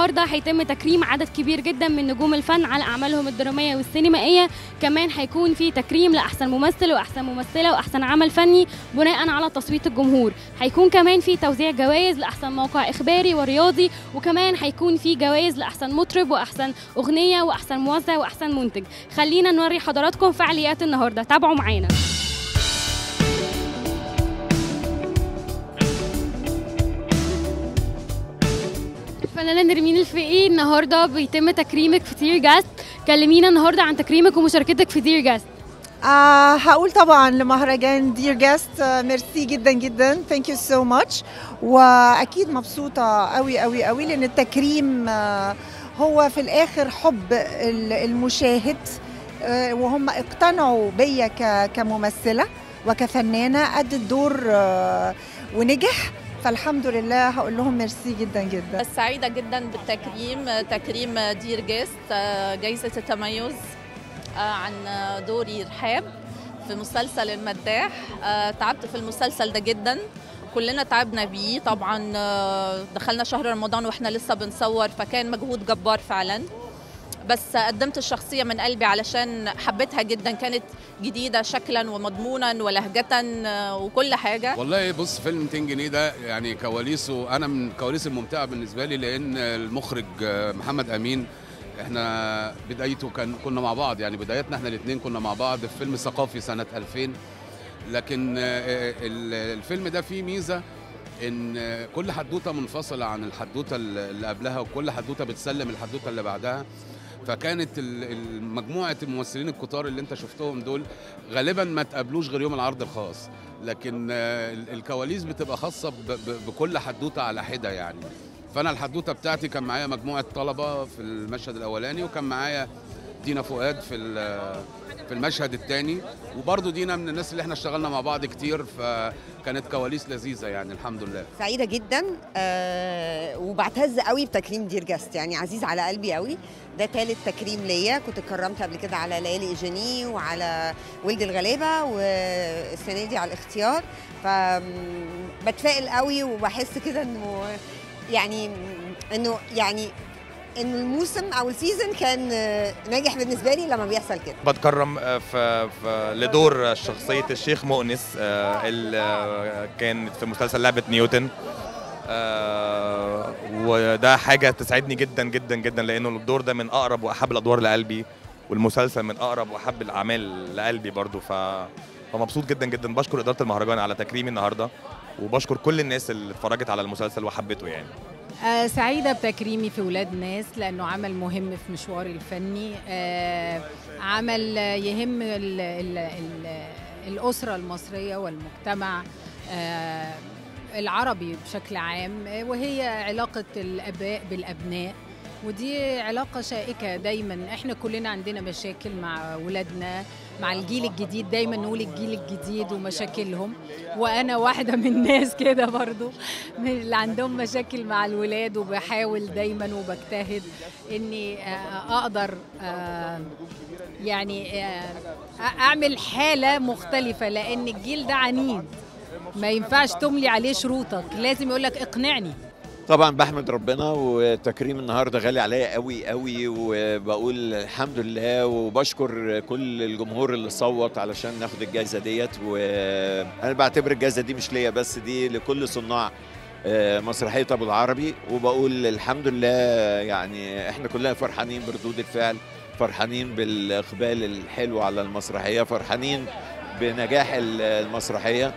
النهارده هيتم تكريم عدد كبير جدا من نجوم الفن على اعمالهم الدراميه والسينمائيه كمان هيكون في تكريم لاحسن ممثل واحسن ممثله واحسن عمل فني بناء على تصويت الجمهور هيكون كمان في توزيع جوائز لاحسن موقع اخباري ورياضي وكمان هيكون في جوائز لاحسن مطرب واحسن اغنيه واحسن موزع واحسن منتج خلينا نوري حضراتكم فعاليات النهارده تابعوا معانا الفنانة نرمين الفقي النهارده بيتم تكريمك في تير جاست كلمينا النهارده عن تكريمك ومشاركتك في تير جاست آه هقول طبعا لمهرجان دير جاست آه ميرسي جدا جدا ثانك يو سو ماتش واكيد مبسوطه قوي قوي قوي لان التكريم آه هو في الاخر حب ال- المشاهد آه وهم اقتنعوا بيا ك- كممثله وكفنانه قد الدور آه ونجح فالحمد لله هقول لهم ميرسي جدا جدا سعيدة جدا بالتكريم تكريم دير جيست جايزة التميز عن دوري رحاب في مسلسل المداح تعبت في المسلسل ده جدا كلنا تعبنا بيه طبعا دخلنا شهر رمضان واحنا لسه بنصور فكان مجهود جبار فعلا بس قدمت الشخصية من قلبي علشان حبيتها جدا كانت جديدة شكلا ومضمونا ولهجة وكل حاجة والله بص فيلم 200 جنيه ده يعني كواليسه انا من الكواليس الممتعه بالنسبه لي لان المخرج محمد امين احنا بدايته كان كنا مع بعض يعني بدايتنا احنا الاثنين كنا مع بعض في فيلم ثقافي سنه 2000 لكن ال- الفيلم ده فيه ميزه ان كل حدوته منفصله عن الحدوته اللي قبلها وكل حدوته بتسلم الحدوته اللي بعدها فكانت ال- ال- مجموعه الممثلين الكتار اللي انت شفتهم دول غالبا ما تقابلوش غير يوم العرض الخاص لكن آه، ال- الكواليس بتبقى خاصه ب- ب- بكل حدوته على حده يعني فانا الحدوته بتاعتي كان معايا مجموعه طلبه في المشهد الاولاني وكان معايا دينا فؤاد في ال- في المشهد الثاني وبرضه دينا من الناس اللي احنا اشتغلنا مع بعض كتير فكانت كواليس لذيذه يعني الحمد لله سعيده جدا آه وبعتز قوي بتكريم دير جاست يعني عزيز على قلبي قوي ده ثالث تكريم ليا كنت اتكرمت قبل كده على ليالي ايجاني وعلى ولد الغلابه والسنه دي على الاختيار فبتفائل قوي وبحس كده انه يعني انه يعني انه الموسم او السيزون كان آه، ناجح بالنسبه لي لما بيحصل كده بتكرم آه، في, في لدور شخصية الشيخ مؤنس آه، اللي آه، كانت في مسلسل لعبة نيوتن آه، وده حاجة تسعدني جدا جدا جدا لأنه الدور ده من أقرب وأحب الأدوار لقلبي والمسلسل من أقرب وأحب الأعمال لقلبي برضو ف فمبسوط جدا جدا بشكر إدارة المهرجان على تكريمي النهاردة وبشكر كل الناس اللي اتفرجت على المسلسل وحبته يعني آه، سعيدة بتكريمي في ولاد ناس لأنه عمل مهم في مشواري الفني آه، عمل آه، يهم ال ال ال الأسرة المصرية والمجتمع آه، العربي بشكل عام آه، وهي علاقة الآباء بالأبناء ودي علاقة شائكة دايما احنا كلنا عندنا مشاكل مع ولادنا مع الجيل الجديد دايما نقول الجيل الجديد ومشاكلهم وانا واحدة من الناس كده برضو من اللي عندهم مشاكل مع الولاد وبحاول دايما وبجتهد اني آه، اقدر آه، يعني آه، اعمل حالة مختلفة لان الجيل ده عنيد ما ينفعش تملي عليه شروطك لازم يقولك اقنعني طبعا بحمد ربنا وتكريم النهارده غالي عليا قوي قوي وبقول الحمد لله وبشكر كل الجمهور اللي صوت علشان ناخد الجائزه ديت وانا بعتبر الجائزه دي مش ليا بس دي لكل صناع آه، مسرحيه ابو العربي وبقول الحمد لله يعني احنا كلنا فرحانين بردود الفعل فرحانين بالاقبال الحلو على المسرحيه فرحانين بنجاح المسرحيه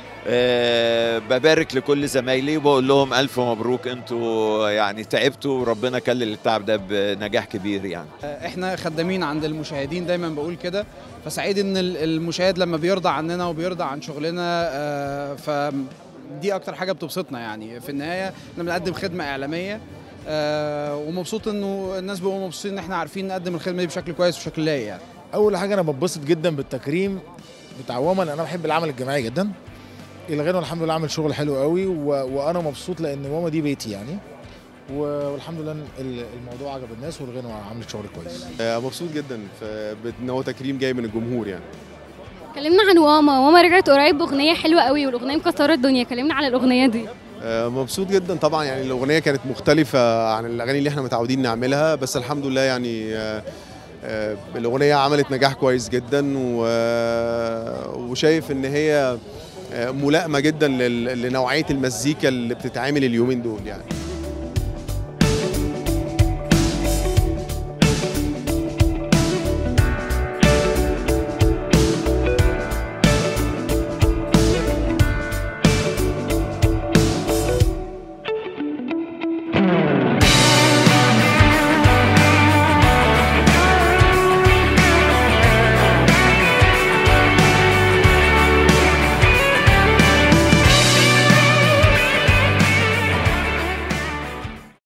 أه ببارك لكل زمايلي وبقول لهم الف مبروك انتوا يعني تعبتوا وربنا كلل التعب ده بنجاح كبير يعني احنا خدامين عند المشاهدين دايما بقول كده فسعيد ان ال- المشاهد لما بيرضى عننا وبيرضى عن شغلنا آه، فدي اكتر حاجه بتبسطنا يعني في النهايه احنا بنقدم خدمه اعلاميه آه، ومبسوط انه الناس بيبقوا مبسوطين ان احنا عارفين نقدم الخدمه دي بشكل كويس وبشكل لايق يعني اول حاجه انا بتبسط جدا بالتكريم بتاع وما لان انا بحب العمل الجماعي جدا الى غيره الحمد لله عامل شغل حلو قوي و... وانا مبسوط لان ماما دي بيتي يعني و- والحمد لله إن ال- الموضوع عجب الناس والغنوه عملت شغل كويس مبسوط جدا في ان هو تكريم جاي من الجمهور يعني كلمنا عن واما واما رجعت قريب باغنيه حلوه قوي والاغنيه مكسره الدنيا كلمنا على الاغنيه دي آه، مبسوط جدا طبعا يعني الاغنيه كانت مختلفه عن الاغاني اللي احنا متعودين نعملها بس الحمد لله يعني آه، آه، الاغنيه عملت نجاح كويس جدا و- وشايف ان هي آه، ملائمه جدا لل- لنوعيه المزيكا اللي بتتعمل اليومين دول يعني